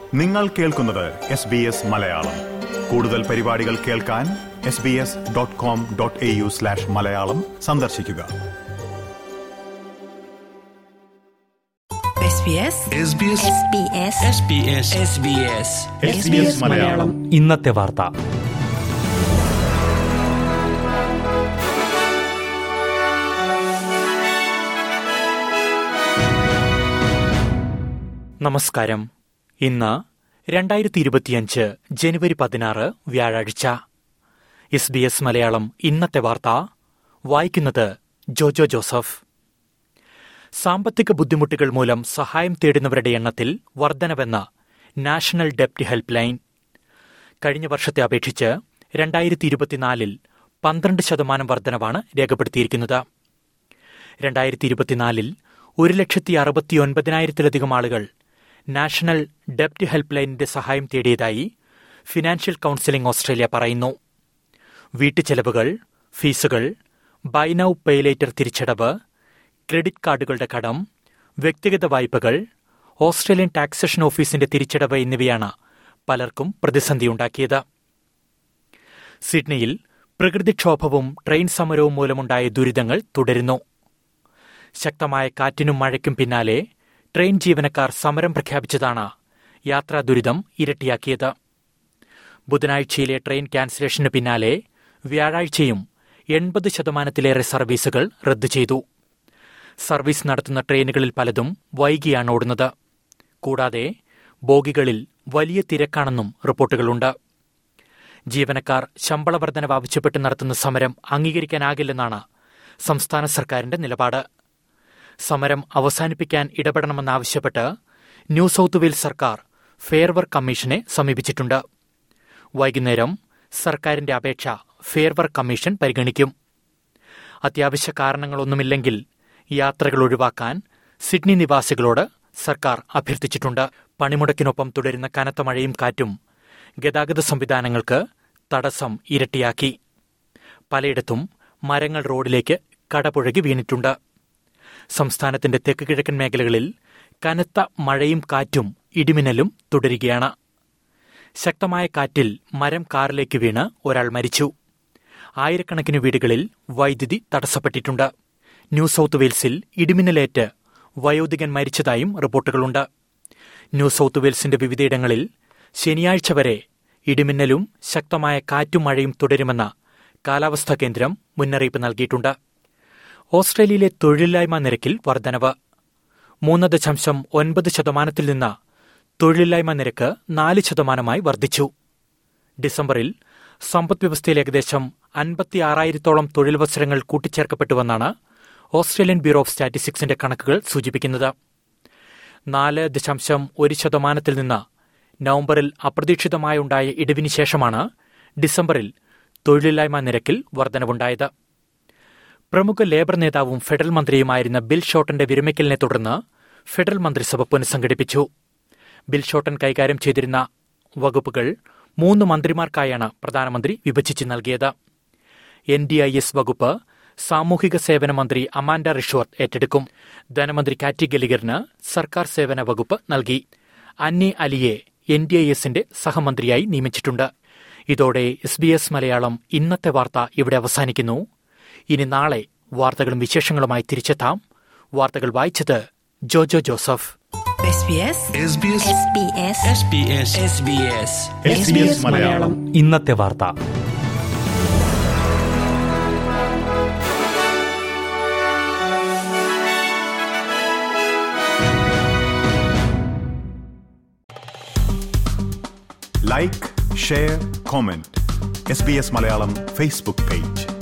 നിങ്ങൾ കേൾക്കുന്നത് S B S Malayalam കൂടുതൽ പരിപാടികൾ കേൾക്കാൻ S B S dot com dot A U slash Malayalam സന്ദർശിക്കുക SBS SBS SBS SBS SBS SBS Malayalam ഇന്നത്തെ വാർത്ത നമസ്കാരം ഇന്ന് രണ്ടായിരത്തി ഇരുപത്തിയഞ്ച് ജനുവരി പതിനാറ് വ്യാഴാഴ്ച എസ് ബി എസ് മലയാളം ഇന്നത്തെ വാർത്ത വായിക്കുന്നത് ജോജോ ജോസഫ് സാമ്പത്തിക ബുദ്ധിമുട്ടുകൾ മൂലം സഹായം തേടുന്നവരുടെ എണ്ണത്തിൽ വർധനവെന്ന നാഷണൽ ഡെപ്റ്റ് ഹെൽപ്പ് ലൈൻ കഴിഞ്ഞ വർഷത്തെ അപേക്ഷിച്ച് രണ്ടായിരത്തി ഇരുപത്തിനാലിൽ പന്ത്രണ്ട് ശതമാനം വർധനവാണ് രേഖപ്പെടുത്തിയിരിക്കുന്നത് രണ്ടായിരത്തി ഇരുപത്തിനാലിൽ ഒരു ലക്ഷത്തി അറുപത്തി ഒൻപതിനായിരത്തിലധികം ആളുകൾ നാഷണൽ ഡെപ്റ്റ് ഹെൽപ്പ് ലൈനിന്റെ സഹായം തേടിയതായി ഫിനാൻഷ്യൽ കൌൺസിലിംഗ് ഓസ്ട്രേലിയ പറയുന്നു വീട്ടുചെലവുകൾ ഫീസുകൾ ബൈ നൌ പേലേറ്റർ തിരിച്ചടവ് ക്രെഡിറ്റ് കാർഡുകളുടെ കടം വ്യക്തിഗത വായ്പകൾ ഓസ്ട്രേലിയൻ ടാക്സേഷൻ ഓഫീസിന്റെ തിരിച്ചടവ് എന്നിവയാണ് പലർക്കും പ്രതിസന്ധിയുണ്ടാക്കിയത് സിഡ്നിയിൽ പ്രകൃതിക്ഷോഭവും ട്രെയിൻ സമരവും മൂലമുണ്ടായ ദുരിതങ്ങൾ തുടരുന്നു ശക്തമായ കാറ്റിനും മഴയ്ക്കും പിന്നാലെ ട്രെയിൻ ജീവനക്കാർ സമരം പ്രഖ്യാപിച്ചതാണ് യാത്രാ ദുരിതം ഇരട്ടിയാക്കിയത് ബുധനാഴ്ചയിലെ ട്രെയിൻ ക്യാൻസലേഷന് പിന്നാലെ വ്യാഴാഴ്ചയും എൺപത് ശതമാനത്തിലേറെ സർവീസുകൾ റദ്ദു ചെയ്തു സർവീസ് നടത്തുന്ന ട്രെയിനുകളിൽ പലതും വൈകിയാണ് ഓടുന്നത് കൂടാതെ ബോഗികളിൽ വലിയ തിരക്കാണെന്നും റിപ്പോർട്ടുകളുണ്ട് ജീവനക്കാർ ശമ്പള വർധനവ് ആവശ്യപ്പെട്ട് നടത്തുന്ന സമരം അംഗീകരിക്കാനാകില്ലെന്നാണ് സംസ്ഥാന സർക്കാരിന്റെ നിലപാട് സമരം അവസാനിപ്പിക്കാൻ ഇടപെടണമെന്നാവശ്യപ്പെട്ട് ന്യൂ സൌത്ത് വെയിൽസ് സർക്കാർ ഫെയർ വർക്ക് കമ്മീഷനെ സമീപിച്ചിട്ടുണ്ട് വൈകുന്നേരം സർക്കാരിന്റെ അപേക്ഷ ഫെയർ വർക്ക് കമ്മീഷൻ പരിഗണിക്കും അത്യാവശ്യ കാരണങ്ങളൊന്നുമില്ലെങ്കിൽ യാത്രകൾ ഒഴിവാക്കാൻ സിഡ്നി നിവാസികളോട് സർക്കാർ അഭ്യർത്ഥിച്ചിട്ടുണ്ട് പണിമുടക്കിനൊപ്പം തുടരുന്ന കനത്ത മഴയും കാറ്റും ഗതാഗത സംവിധാനങ്ങൾക്ക് തടസ്സം ഇരട്ടിയാക്കി പലയിടത്തും മരങ്ങൾ റോഡിലേക്ക് കടപുഴകി വീണിട്ടുണ്ട് സംസ്ഥാനത്തിന്റെ തെക്ക് കിഴക്കൻ മേഖലകളിൽ കനത്ത മഴയും കാറ്റും ഇടിമിന്നലും തുടരുകയാണ് ശക്തമായ കാറ്റിൽ മരം കാറിലേക്ക് വീണ് ഒരാൾ മരിച്ചു ആയിരക്കണക്കിന് വീടുകളിൽ വൈദ്യുതി തടസ്സപ്പെട്ടിട്ടുണ്ട് ന്യൂ സൌത്ത് വെയിൽസിൽ ഇടിമിന്നലേറ്റ് വയോധികൻ മരിച്ചതായും റിപ്പോർട്ടുകളുണ്ട് ന്യൂ സൌത്ത് വെയിൽസിന്റെ വിവിധയിടങ്ങളിൽ ശനിയാഴ്ച വരെ ഇടിമിന്നലും ശക്തമായ കാറ്റും മഴയും തുടരുമെന്ന കാലാവസ്ഥാ കേന്ദ്രം മുന്നറിയിപ്പ് നൽകിയിട്ടുണ്ട് ഓസ്ട്രേലിയയിലെ തൊഴിലില്ലായ്മ നിരക്കിൽ വർധനവ് മൂന്ന് ദശാംശം ഒൻപത് ശതമാനത്തിൽ നിന്ന് തൊഴിലില്ലായ്മ നിരക്ക് നാല് ശതമാനമായി വർദ്ധിച്ചു ഡിസംബറിൽ സമ്പദ്വ്യവസ്ഥയിൽ ഏകദേശം അൻപത്തിയാറായിരത്തോളം തൊഴിലവസരങ്ങൾ കൂട്ടിച്ചേർക്കപ്പെട്ടുവെന്നാണ് ഓസ്ട്രേലിയൻ ബ്യൂറോ ഓഫ് സ്റ്റാറ്റിസ്റ്റിക്സിന്റെ കണക്കുകൾ സൂചിപ്പിക്കുന്നത് നാല് ദശാംശം ഒരു ശതമാനത്തിൽ നിന്ന് നവംബറിൽ അപ്രതീക്ഷിതമായുണ്ടായ ഇടിവിന് ശേഷമാണ് ഡിസംബറിൽ തൊഴിലില്ലായ്മ നിരക്കിൽ വർധനവുണ്ടായത് പ്രമുഖ ലേബർ നേതാവും ഫെഡറൽ മന്ത്രിയുമായിരുന്ന ബിൽ ഷോട്ടന്റെ വിരമിക്കലിനെ തുടർന്ന് ഫെഡറൽ മന്ത്രിസഭ പുനഃസംഘടിപ്പിച്ചു ബിൽ ഷോട്ടൻ കൈകാര്യം ചെയ്തിരുന്ന വകുപ്പുകൾ മൂന്ന് മന്ത്രിമാർക്കായാണ് പ്രധാനമന്ത്രി വിഭജിച്ച് നൽകിയത് എൻ ഡി ഐ എസ് വകുപ്പ് സാമൂഹിക സേവന മന്ത്രി അമാൻഡ റിഷ്വർത്ത് ഏറ്റെടുക്കും ധനമന്ത്രി കാറ്റി ഗലിഗറിന് സർക്കാർ സേവന വകുപ്പ് നൽകി അന്നി അലിയെ എൻ ഡി ഐ എസിന്റെ സഹമന്ത്രിയായി നിയമിച്ചിട്ടുണ്ട് ഇതോടെ എസ് ബി എസ് മലയാളം ഇന്നത്തെ വാർത്ത ഇവിടെ അവസാനിക്കുന്നു ഇനി നാളെ വാർത്തകളും വിശേഷങ്ങളുമായി തിരിച്ചെത്താം വാർത്തകൾ വായിച്ചത് Jojo Joseph SBS SBS SBS SBS SBS SBS Malayalam ഇന്നത്തെ വാർത്ത like share comment S B S Malayalam Facebook page